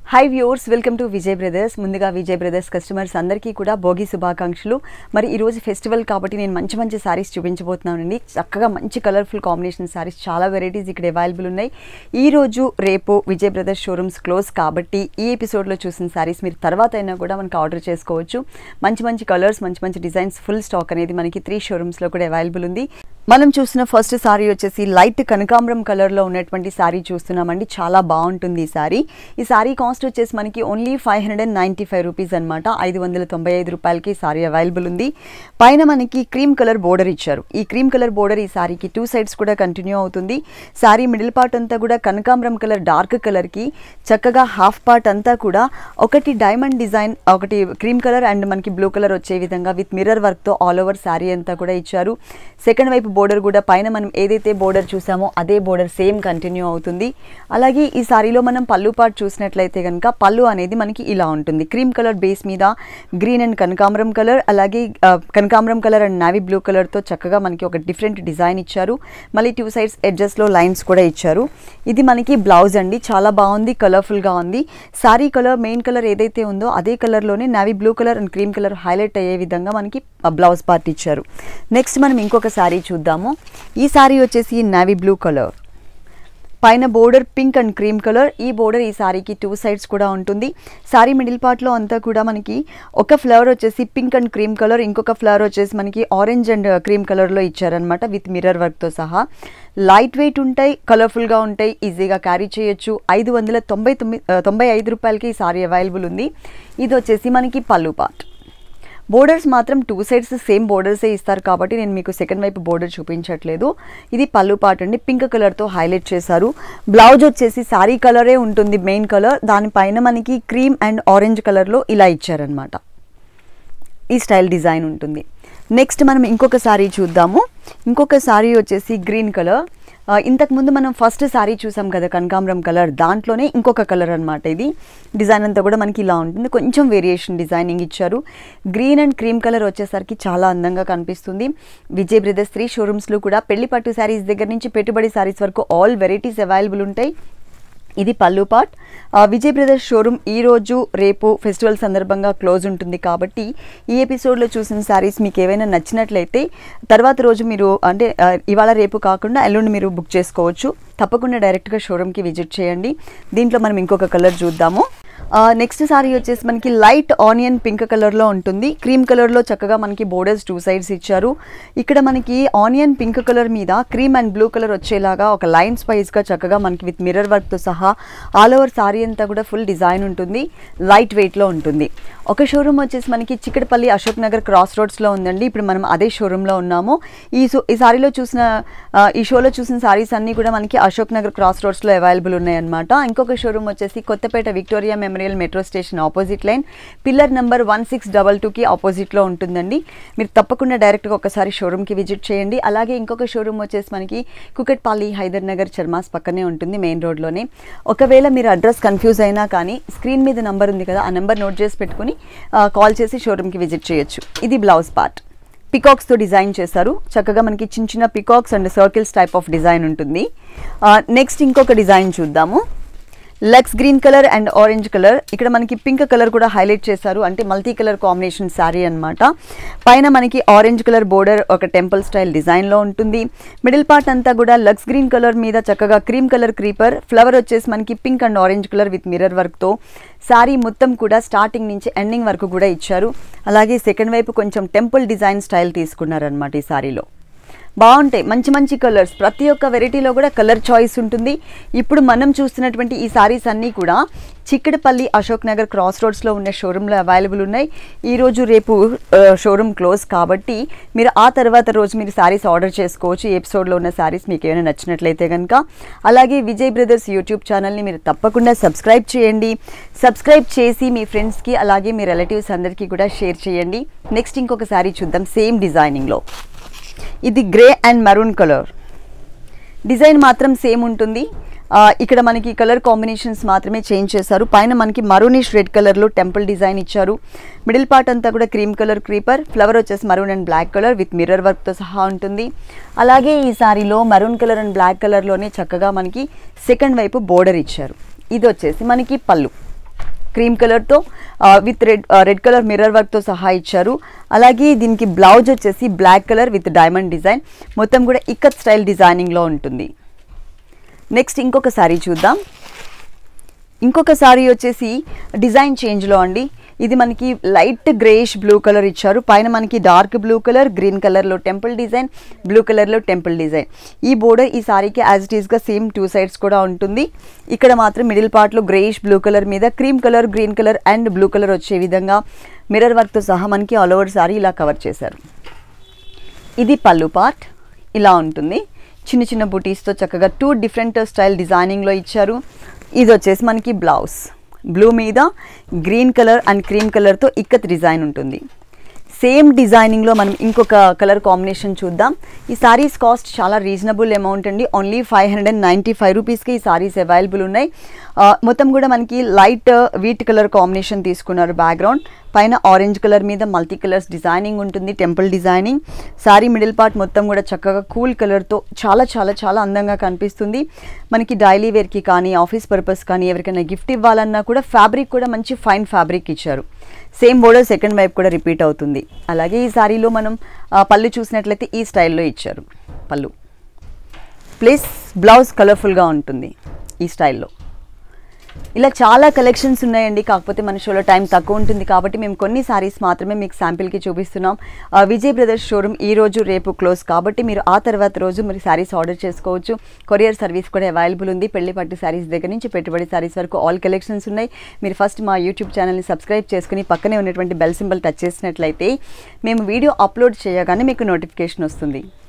high viewers welcome to Vijay brothers ముందుగా Vijay brothers customers అందరికీ కూడా భోగి శుభాకాంక్షలు మరి ఈ రోజు ఫెస్టివల్ కాబట్టి నేను మంచి మంచి సారీస్ చూపించబోతున్నానండి చక్కగా మంచి కలర్ఫుల్ కాంబినేషన్ సారీస్ చాలా వెరైటీస్ ఇక్కడ అవైలబుల్ ఉన్నాయి ఈ రోజు రేపు విజయ్ బ్రదర్స్ షోరూమ్స్ క్లోజ్ కాబట్టి ఈ ఎపిసోడ్లో చూసిన సారీస్ మీరు తర్వాత అయినా కూడా మనకి ఆర్డర్ చేసుకోవచ్చు మంచి మంచి కలర్స్ మంచి మంచి డిజైన్స్ ఫుల్ స్టాక్ అనేది మనకి త్రీ షోరూమ్స్లో కూడా అవైలబుల్ ఉంది మనం చూసిన ఫస్ట్ సారీ వచ్చేసి లైట్ కనకాంబరం కలర్లో ఉన్నటువంటి సారీ చూస్తున్నామండి చాలా బాగుంటుంది ఈ సారీ ఈ సారీ కాస్ట్ వచ్చేసి మనకి only five hundred and ninety five rupees అనమాట ఐదు వందల తొంభై ఐదు రూపాయలకి ఈ సారీ అవైలబుల్ ఉంది పైన మనకి క్రీమ్ కలర్ బోర్డర్ ఇచ్చారు ఈ క్రీమ్ కలర్ బోర్డర్ ఈ సారీకి టూ సైడ్స్ కూడా కంటిన్యూ అవుతుంది సారీ మిడిల్ పార్ట్ అంతా కూడా కనకాంబరం కలర్ డార్క్ కలర్కి చక్కగా హాఫ్ పార్ట్ అంతా కూడా ఒకటి డైమండ్ డిజైన్ ఒకటి క్రీమ్ కలర్ అండ్ మనకి బ్లూ కలర్ వచ్చే విధంగా విత్ మిర్రర్ వర్క్తో ఆల్ ఓవర్ సారీ అంతా కూడా ఇచ్చారు సెకండ్ వైపు బోర్డర్ కూడా పైన మనం ఏదైతే బోర్డర్ చూసామో అదే బోర్డర్ సేమ్ కంటిన్యూ అవుతుంది అలాగే ఈ సారీలో మనం పళ్ళు పార్ట్ చూసినట్లయితే కనుక పళ్ళు అనేది మనకి ఇలా ఉంటుంది క్రీమ్ కలర్ బేస్ మీద గ్రీన్ అండ్ కనకాంబరం కలర్ అలాగే ఆ, కనకాంబరం కలర్ అండ్ నావీ బ్లూ కలర్తో చక్కగా మనకి ఒక డిఫరెంట్ డిజైన్ ఇచ్చారు మళ్ళీ టూ సైడ్స్ ఎడ్జెస్లో లైన్స్ కూడా ఇచ్చారు ఇది మనకి బ్లౌజ్ అండి చాలా బాగుంది కలర్ఫుల్గా ఉంది సారీ కలర్ మెయిన్ కలర్ ఏదైతే ఉందో అదే కలర్లోనే navy blue colour and cream colour highlight అయ్యే విధంగా మనకి బ్లౌజ్ పార్ట్ ఇచ్చారు నెక్స్ట్ మనం ఇంకొక శారీ చూద్దాము ఈ శారీ వచ్చేసి నావీ బ్లూ కలర్ పైన border pink and cream colour ఈ బోర్డర్ ఈ సారీకి టూ సైడ్స్ కూడా ఉంటుంది సారీ మిడిల్ పార్ట్లో అంతా కూడా మనకి ఒక ఫ్లవర్ వచ్చేసి పింక్ అండ్ క్రీమ్ కలర్ ఇంకొక ఫ్లవర్ వచ్చేసి మనకి ఆరెంజ్ అండ్ క్రీమ్ కలర్లో ఇచ్చారనమాట విత్ మిర్రర్ వర్క్తో సహా లైట్ వెయిట్ ఉంటాయి కలర్ఫుల్గా ఉంటాయి ఈజీగా క్యారీ చేయొచ్చు ఐదు వందల తొంభై తొమ్మిది తొంభై ఐదు రూపాయలకి ఈ సారీ అవైలబుల్ ఉంది ఇది వచ్చేసి మనకి పళ్ళు పార్ట్ బోర్డర్స్ మాత్రం టూ సైడ్స్ సేమ్ బోర్డర్సే ఇస్తారు కాబట్టి నేను మీకు సెకండ్ వైపు బోర్డర్ చూపించట్లేదు ఇది పళ్ళు పార్ట్ అండి పింక్ కలర్తో హైలైట్ చేశారు బ్లౌజ్ వచ్చేసి శారీ కలరే ఉంటుంది మెయిన్ కలర్ దానిపైన మనకి క్రీమ్ అండ్ ఆరెంజ్ కలర్లో ఇలా ఇచ్చారనమాట ఈ స్టైల్ డిజైన్ ఉంటుంది నెక్స్ట్ మనం ఇంకొక శారీ చూద్దాము ఇంకొక శారీ వచ్చేసి గ్రీన్ కలర్ ఆ, ఇంతకుముందు మనం ఫస్ట్ శారీ చూసాం కదా కనకాంబరం కలర్ దాంట్లోనే ఇంకొక కలర్ అనమాట ఇది డిజైన్ అంతా కూడా మనకి ఇలా ఉంటుంది కొంచెం వేరియేషన్ డిజైనింగ్ ఇచ్చారు గ్రీన్ అండ్ క్రీమ్ కలర్ వచ్చేసరికి చాలా అందంగా కనిపిస్తుంది విజయ్ బ్రదర్స్ త్రీ షోరూమ్స్లో కూడా పెళ్లి పట్టు శారీస్ దగ్గర నుంచి పెట్టుబడి శారీస్ వరకు ఆల్ వెరైటీస్ అవైలబుల్ ఉంటాయి ఇది పళ్ళు పార్ట్ ఆ, విజయ్ బ్రదర్స్ షోరూమ్ ఈ రోజు రేపు ఫెస్టివల్ సందర్భంగా క్లోజ్ ఉంటుంది కాబట్టి ఈ ఎపిసోడ్లో చూసిన శారీస్ మీకు ఏవైనా నచ్చినట్లయితే తర్వాత రోజు మీరు అంటే ఆ, ఇవాళ రేపు కాకుండా ఎల్లుండి మీరు బుక్ చేసుకోవచ్చు తప్పకుండా డైరెక్ట్గా షోరూమ్కి విజిట్ చేయండి దీంట్లో మనం ఇంకొక కలర్ చూద్దాము నెక్స్ట్ సారీ వచ్చేసి మనకి లైట్ ఆనియన్ పింక్ కలర్లో ఉంటుంది క్రీమ్ కలర్లో చక్కగా మనకి బోర్డర్స్ టూ సైడ్స్ ఇచ్చారు ఇక్కడ మనకి ఆనియన్ పింక్ కలర్ మీద క్రీమ్ అండ్ బ్లూ కలర్ వచ్చేలాగా ఒక లైన్స్ వైజ్గా చక్కగా మనకి విత్ మిర్రర్ వర్క్తో సహా ఆల్ ఓవర్ సారీ అంతా కూడా ఫుల్ డిజైన్ ఉంటుంది లైట్ వెయిట్లో ఉంటుంది ఒక షోరూమ్ వచ్చేసి మనకి చిక్కడపల్లి అశోక్ నగర్ క్రాస్ రోడ్స్లో ఉందండి ఇప్పుడు మనం అదే షోరూంలో ఉన్నాము ఈ సో ఈ సారీలో చూసిన ఆ, ఈ షోలో చూసిన సారీస్ అన్నీ కూడా మనకి అశోక్ నగర్ క్రాస్ రోడ్స్లో అవైలబుల్ ఉన్నాయన్నమాట ఇంకొక షోరూమ్ వచ్చేసి Kothapet Victoria memorial metro station opposite line pillar number one six double టూకి ఆపోజిట్లో ఉంటుందండి మీరు తప్పకుండా డైరెక్ట్గా ఒకసారి షోరూమ్కి విజిట్ చేయండి అలాగే ఇంకొక షోరూమ్ వచ్చేసి మనకి కుకట్పల్లి హైదర్ నగర్ చర్మాస్ పక్కనే ఉంటుంది మెయిన్ రోడ్లోనే ఒకవేళ మీరు అడ్రస్ కన్ఫ్యూజ్ అయినా కానీ స్క్రీన్ మీద నంబర్ ఉంది కదా ఆ నెంబర్ నోట్ చేసి పెట్టుకుని ఆ, కాల్ చేసి షోరూమ్కి విజిట్ చేయొచ్చు ఇది బ్లౌజ్ పార్ట్ పికాక్స్తో డిజైన్ చేశారు చక్కగా మనకి చిన్న చిన్న peacocks and circles type of design ఉంటుంది నెక్స్ట్ ఇంకొక డిజైన్ చూద్దాము లక్స్ green colour and orange colour ఇక్కడ మనకి పింక్ కలర్ కూడా హైలైట్ చేశారు అంటే మల్టీ కలర్ కాంబినేషన్ శారీ అన్నమాట పైన మనకి ఆరెంజ్ కలర్ బోర్డర్ ఒక టెంపుల్ స్టైల్ డిజైన్లో ఉంటుంది మిడిల్ పార్ట్ అంతా కూడా లక్స్ గ్రీన్ కలర్ మీద చక్కగా క్రీమ్ కలర్ క్రీపర్ ఫ్లవర్ వచ్చేసి మనకి pink and orange colour with mirror వర్క్తో శారీ మొత్తం కూడా స్టార్టింగ్ నుంచి ఎండింగ్ వరకు కూడా ఇచ్చారు అలాగే సెకండ్ వైపు కొంచెం టెంపుల్ డిజైన్ స్టైల్ తీసుకున్నారనమాట ఈ శారీలో బాగుంటాయి మంచి మంచి కలర్స్ ప్రతి ఒక్క వెరైటీలో కూడా కలర్ చాయిస్ ఉంటుంది ఇప్పుడు మనం చూస్తున్నటువంటి ఈ సారీస్ అన్నీ కూడా చిక్కడపల్లి అశోక్ నగర్ క్రాస్ రోడ్స్లో ఉన్న షోరూంలో అవైలబుల్ ఉన్నాయి ఈ రోజు రేపు షోరూమ్ క్లోజ్ కాబట్టి మీరు ఆ తర్వాత రోజు మీరు సారీస్ ఆర్డర్ చేసుకోవచ్చు ఈ ఎపిసోడ్లో ఉన్న సారీస్ మీకు ఏమైనా నచ్చినట్లయితే కనుక అలాగే విజయ్ బ్రదర్స్ యూట్యూబ్ ఛానల్ని మీరు తప్పకుండా సబ్స్క్రైబ్ చేయండి సబ్స్క్రైబ్ చేసి మీ ఫ్రెండ్స్కి అలాగే మీ రిలేటివ్స్ అందరికీ కూడా షేర్ చేయండి నెక్స్ట్ ఇంకొక సారీ చూద్దాం సేమ్ డిజైనింగ్లో ఇది grey and maroon colour design మాత్రం సేమ్ ఉంటుంది ఆ, ఇక్కడ మనకి కలర్ కాంబినేషన్స్ మాత్రమే చేంజ్ చేశారు పైన మనకి మరూనిష్ రెడ్ కలర్లో టెంపుల్ డిజైన్ ఇచ్చారు మిడిల్ పార్ట్ అంతా కూడా క్రీమ్ కలర్ క్రీపర్ ఫ్లవర్ వచ్చేసి maroon and black colour with mirror వర్క్తో సహా ఉంటుంది అలాగే ఈ సారీలో మరూన్ కలర్ అండ్ బ్లాక్ కలర్లోనే చక్కగా మనకి సెకండ్ వైపు బోర్డర్ ఇచ్చారు ఇది వచ్చేసి మనకి పళ్ళు క్రీమ్ కలర్తో with red red colour mirror వర్క్తో సహా ఇచ్చారు అలాగే దీనికి బ్లౌజ్ వచ్చేసి black colour with diamond design మొత్తం కూడా ఇక్కత్ స్టైల్ డిజైనింగ్లో ఉంటుంది నెక్స్ట్ ఇంకొక శారీ చూద్దాం ఇంకొక శారీ వచ్చేసి డిజైన్ చేంజ్లో అండి ఇది మనకి లైట్ గ్రేష్ బ్లూ కలర్ ఇచ్చారు పైన మనకి డార్క్ బ్లూ కలర్ గ్రీన్ కలర్లో టెంపుల్ డిజైన్ బ్లూ కలర్లో టెంపుల్ డిజైన్ ఈ బోర్డర్ ఈ సారీకి యాజ్ ఇట్ ఈస్గా సేమ్ టూ సైడ్స్ కూడా ఉంటుంది ఇక్కడ మాత్రం మిడిల్ పార్ట్లో గ్రేష్ బ్లూ కలర్ మీద cream colour green colour and blue colour వచ్చే విధంగా మిర్రర్ వర్క్తో సహా మనకి ఆల్ ఓవర్ సారీ ఇలా కవర్ చేశారు ఇది పళ్ళు పార్ట్ ఇలా ఉంటుంది చిన్న చిన్న బుటీస్తో చక్కగా టూ డిఫరెంట్ స్టైల్ డిజైనింగ్లో ఇచ్చారు ఇది వచ్చేసి మనకి బ్లౌజ్ బ్లూ మీద గ్రీన్ కలర్ అండ్ క్రీమ్ కలర్తో ఇక్కత్ డిజైన్ ఉంటుంది సేమ్ డిజైనింగ్లో మనం ఇంకొక కలర్ కాంబినేషన్ చూద్దాం ఈ సారీస్ కాస్ట్ చాలా రీజనబుల్ అమౌంట్ అండి only five hundred and ninety five రూపీస్కి ఈ సారీస్ అవైలబుల్ ఉన్నాయి ఆ, మొత్తం కూడా మనకి లైట్ వీట్ కలర్ కాంబినేషన్ తీసుకున్నారు బ్యాక్గ్రౌండ్ పైన ఆరెంజ్ కలర్ మీద మల్టీ కలర్స్ డిజైనింగ్ ఉంటుంది temple designing sari middle part మొత్తం కూడా చక్కగా కూల్ కలర్తో చాలా చాలా చాలా అందంగా కనిపిస్తుంది మనకి డైలీ వేర్కి కానీ ఆఫీస్ పర్పస్ కానీ ఎవరికైనా గిఫ్ట్ ఇవ్వాలన్నా కూడా ఫ్యాబ్రిక్ కూడా మంచి ఫైన్ ఫ్యాబ్రిక్ ఇచ్చారు సేమ్ బోర్డర్ సెకండ్ వైపు కూడా రిపీట్ అవుతుంది అలాగే ఈ సారీలో మనం ఆ, పళ్ళు చూసినట్లయితే ఈ స్టైల్లో ఇచ్చారు పళ్ళు ప్లస్ బ్లౌజ్ కలర్ఫుల్గా ఉంటుంది ఈ స్టైల్లో ఇలా చాలా కలెక్షన్స్ ఉన్నాయండి కాకపోతే మన షోలో టైం తక్కువ ఉంటుంది కాబట్టి మేము కొన్ని సారీస్ మాత్రమే మీకు శాంపిల్కి చూపిస్తున్నాం ఆ, విజయ్ బ్రదర్స్ షోరూమ్ ఈ రోజు రేపు క్లోజ్ కాబట్టి మీరు ఆ తర్వాత రోజు మరి సారీస్ ఆర్డర్ చేసుకోవచ్చు కొరియర్ సర్వీస్ కూడా అవైలబుల్ ఉంది పెళ్లి పట్టు సారీస్ దగ్గర నుంచి పెట్టుబడి సారీస్ వరకు ఆల్ కలెక్షన్స్ ఉన్నాయి మీరు ఫస్ట్ మా యూట్యూబ్ ఛానల్ని సబ్స్క్రైబ్ చేసుకుని పక్కనే ఉన్నటువంటి బెల్ సింబల్ టచ్ చేసినట్లయితే మేము వీడియో అప్లోడ్ చేయగానే మీకు నోటిఫికేషన్ వస్తుంది